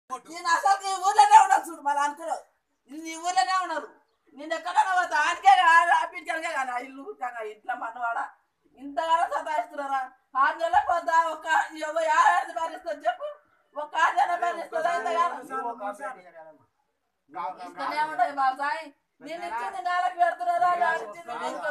నేను అసలు ఈ ఊర్లోనే ఉండదు చూడు మళ్ళీ అనుకున్నావు ఈ ఊర్లోనే ఉన్నారు నేను ఎక్కడైనా పోతా ఆడికే ఆపించడానికే కానీ ఆ ఇల్లు కాక ఇంట్లో మనవాడ ఇంతగానో సతాయిస్తున్నారా ఆరు నెలల పోతా ఒక ఎవరు ఏడాది భరిస్తుంది చెప్పు ఒక ఆరు నెలల భరిస్తుందా ఇంతగానో ఇస్తూనే ఉంటాయి బాబాయ్ నేను ఇచ్చింది నేలకు పెడుతున్నారా వాళ్ళు ఇచ్చింది నీకు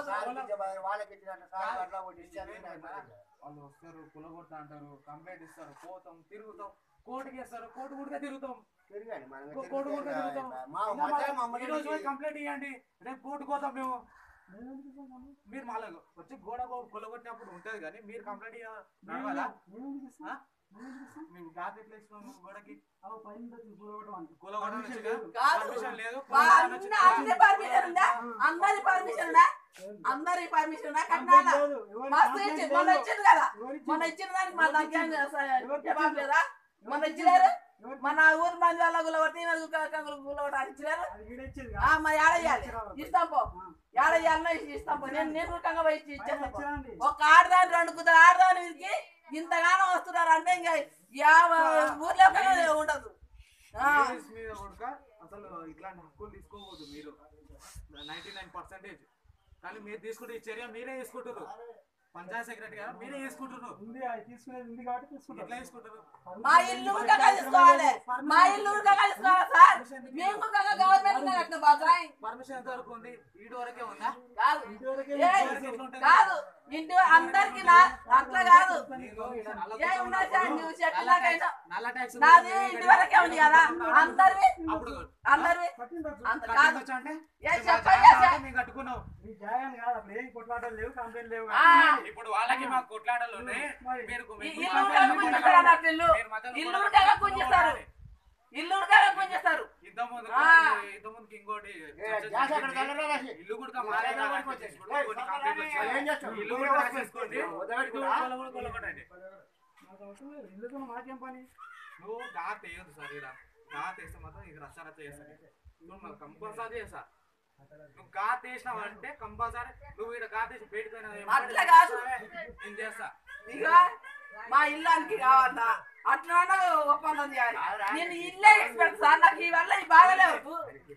వాళ్ళు వస్తారు కులగొడతా అంటారు కంప్లైంట్ ఇస్తారు పోతాం తిరుగుతాం కోర్టుకి వేస్తారు కోర్టు కూడా తిరుగుతాం కోర్టు కూడా తిరుగుతాం ఈ రోజు పోయి కంప్లైంట్ ఇవ్వండి రేపు కోర్టుకు పోతాం మేము మీరు మళ్ళీ వచ్చి గోడ కొలగొట్టినప్పుడు ఉంటది కానీ మీరు కంప్లైంట్ నడవాలా ఆ? మేము గాత ఎట్లా ఇస్తున్నాము గోడకి కూలగొట్టడం వచ్చిందా? కాదు. పర్మిషన్ లేదు మా కూలగొట్టడం అన్న వచ్చిందా? అన్ని పర్మిషన్ ఉందా అందరి పర్మిషన్ ఉందా అందరి పర్మిషన్ ఉందా కట్నాలా మస్తు ఇచ్చింది మొన్న ఇచ్చింది కదా మొన్న ఇచ్చిన దానికి మా దగ్గర జవాబు లేదా మొన్న ఇచ్చినారు మన ఊరు మంది వాళ్ళ గులగొట్టి గులగొట్టి ఇచ్చినారు ఆ, మరి ఏడయ్యాలి ఇస్తాం పో ఏడయ్యాలన్నా ఇస్తాం పో నేను నేను రకంగా పోయి ఇచ్చి ఇచ్చేస్తాం పో. ఒక ఆడదాని రెండు కుదర ఆడదాని వీరికి ఇంతగానో వస్తున్నారు అంటే ఇంకా యావ ఊర్లో కూడా ఉండదు ఆ, లేడీస్ మీద కూడా అసలు ఇట్లాంటి హక్కులు తీసుకోకూడదు మీరు నైన్టీ నైన్ పర్సెంటేజ్ కానీ మీరు తీసుకుంటే ఈ చర్య మీరే తీసుకుంటారు పంచాయత్ సెక్రటరీ గారు మీరే తీసుకుంటున్నారు తీసుకునేది ఉంది కాబట్టి తీసుకుంటాం ఎట్లా తీసుకుంటారు మా ఇల్లు కూడా కలుసుకోవాలి మా ఇల్లు కూడా కలుసుకోవాలి సార్ మేము కూడా గవర్నమెంట్ కట్టిన బాబాయ్ పర్మిషన్ ఎంత వరకు ఉంది ఈడు వరకే ఉందా కాదు ఏ, కాదు ఇంటి అందరికి నా అట్లా కాదు నీకు ఈడ నల్ల ఏ కుక్క ఉన్నా సార్ ఉన్నప్పుడు నువ్వు నల్ల చెప్పినాకైనా ట్యాక్స్- నల్ల ట్యాక్స్ నాది ఇంటి వరకే ఉంది కదా అందరివి అప్పుడు అందరివి అంత కాదు కట్టించొచ్చా అంటే ఏ ఇప్పుడు చెప్పండి మా జాగా సార్. అంటే మేము కట్టుకున్నాం మీ జాగాని కాదు అప్పుడు ఏం కొట్లాటలు లేవు కంప్లైంట్ లేవు ఆ, ఇప్పుడు వాళ్ళకి మాకు కొట్లాటలు ఉన్నాయి మీరు ఈ ఇల్లు కూడా గుంజిస్తారు అన్నట్టు ఇల్లు ఇల్లు కూడా గుంజిస్తారు ఇల్లు కూడా గుంజిస్తారు ఇంత ముందు ఆ. ఇంత ముందుకి ఇంకోటి గ్యాస్ అక్కడ కలరా రాసి. ఇల్లు కూడా మాదే కావాలని వచ్చేసుకోండి. కొన్ని కంప్లైంట్లు వచ్చాయి. ఏం చేస్తావు? ఇల్లు కూడా రాసేసుకోండి వదలడు ఇల్లు కూడా. కొల- కొల- కొలగొట్టండి. మాకు అవసరం లేదు ఇల్లుతో మాకేం పని నువ్వు గాత వేయదు సార్ ఇక్కడ గాత వేస్తే మాత్రం ఇది రచ్చ రచ్చ చేస్తాను నువ్వు మాకు కంపల్సరీ చేస్తా నువ్వు గాత వేసినావు అంటే కంపల్సరీ నువ్వు ఇక్కడ గాత వేసి బయటకు అట్లా కాదు. నేను చేస్తా ఇక మా ఇల్లానికి కావాలా అట్లా ఒప్పందం చేయాలి నేను ఇల్లే ఎక్స్పెక్ట్ సార్ నాకు ఈ వల్ల ఈ బాధలేవు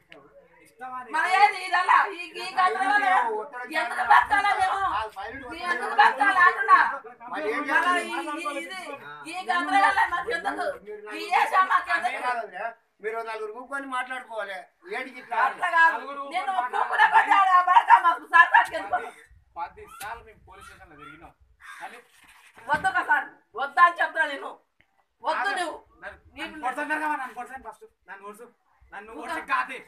ఇష్టమని మన ఏది ఇదల్లా ఈ ఈ గంటల వల్ల ఎందుకు బతకాలా మేము ఈ ఎందుకు బతకాలా అంటున్నా మరి ఏం మళ్ళా చేయాలి? ఈ- ఈ- ఇది ఈ గంటల వల్ల మాకు ఎందుకు ఈ ఏసా మాకు అదే ఎందుకు కాదులే. మీరు నలుగురు కూర్చొని మాట్లాడుకోవాలి ఏడికి ఇట్లా అట్లా కాదు నేను ఒప్పుకునే కొద్ది ఆడ పడతా మాకు సార్ ఎందుకు పది సార్లు మేము పోలీస్ స్టేషన్లో తిరిగినాం కానీ వద్దు కదా సార్ వద్దా అని చెప్తా నేను వద్దు నువ్వు నన్ను కొడుతున్నారు కదా, నన్ను కొడతాను ఫస్ట్ నన్ను ఓడ్చు నన్ను ఓడ్చి కాదే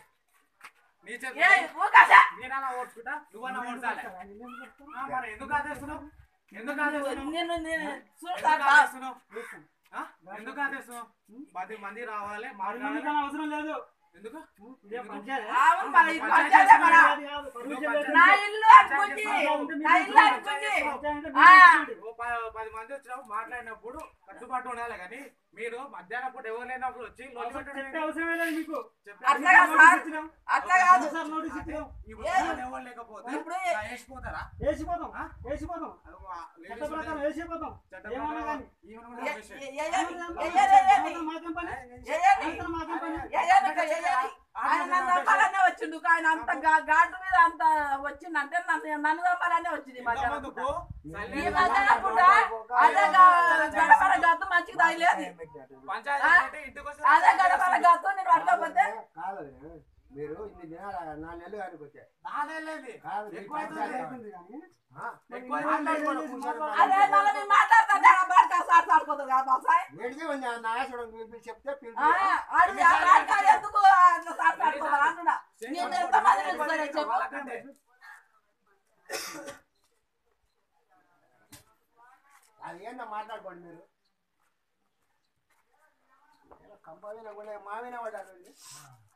నీ చేతి ఏ ఊకాసా నేనన్నా ఓడ్చుకుంటా నువ్వన్నా ఓడ్చాలి ఆ, మరి ఎందుకు ఆదేస్తున్నావు ఎందుకు ఆదేస్తున్నావు నేను నేను చూడు ఎందుకు సార్ ఆదేస్తున్నావు ఆ? ఎందుకు ఆదేస్తున్నావు పది మంది రావాలి మాట్లాడాలి అవసరం లేదు ఎందుకు ఇదే పంచాయతీ అవును మన ఇది పంచాయతే మన పర్మిషన్ లేదు. నా ఇల్లు అనుకుంది నా ఇల్లు అనుకుంది ఆ. ఓ ప- పది మంది వచ్చినప్పుడు మాట్లాడినప్పుడు కట్టుబాటు ఉండాలి కానీ మీరు మధ్యాహ్నం పూట ఎవరు లేనప్పుడు వచ్చి లొల్లి పెట్టడం చెప్పే ఏంటి? అవసరమే లేదు మీకు చెప్పే అట్లా కాదు సార్ అట్లా కాదు సార్ నోటీస్ ఇచ్చినాం ఇప్పుడు ఏ- ఎవరు ఎవరు లేకపోతే ఇప్పుడు ఆ, వేసిపోతారా వేసిపోతాం వేసిపోతాం అదిగో ఆ చట్ట ladies ప్రకారం ఉంటే వేసిపోతాం చట్ట ఏమన్నా ప్రకారం కానీ ఈమెను ఏ- కూడా వేసేయ్. ఏ- ఏయని, ఏయని, ఏయని, మాకేం పని ఏయని, అంతా మాకేం పని ఏయని, ఏయని. ఆయన నన్ను చంపాలనే వచ్చిండు ఆయన అంత గా- ఘాటు మీద అంత వచ్చిందంటే నన్ను నన్ను చంపాలనే వచ్చింది ఈ మధ్యాహ్నం ఇంతకుముందుకు పూట. సైలెంట్ ఈ గా మధ్యాహ్నం పూట అదే గా- గడపడ గత్తు మంచిగా తగిలేదు పంచాయతీ ఆ? అంటే ఇంటికి వస్తే అదే గడపడ గత్తు నేను పట్టుకోకపోతే కాదు మీరు ఇన్ని దినాలు నాలుగు నెలలు కానీ వచ్చాయి నాదేలేదు. కాదు, మీ ఎక్కువ అవుతుంది. పంచాయతీ అవుతుంది కానీ ఆ? ఎక్కువ మాట్లాడుకోవాలి, అవుతుంది. కూర్చొని అదే మళ్ళీ మేము మాట్లాడుతుంటే ఆ బాడక సార్ సాడుకోతుంది కదా బాసాయ్ ఏడికి ఉంది ఆ నాయకుడు మీరు చెప్తే పిలిపి అడుగు ఆ బాడక ఎందుకు అట్లా సార్ సాడుకోవాలి అంటున్నా నేను ఎంతమంది పిలుస్తానో చెప్పు వాళ్ళకంటే అది ఏందో మాట్లాడుకోండి మీరు కంప విన కూడా మావిన పడ్డారు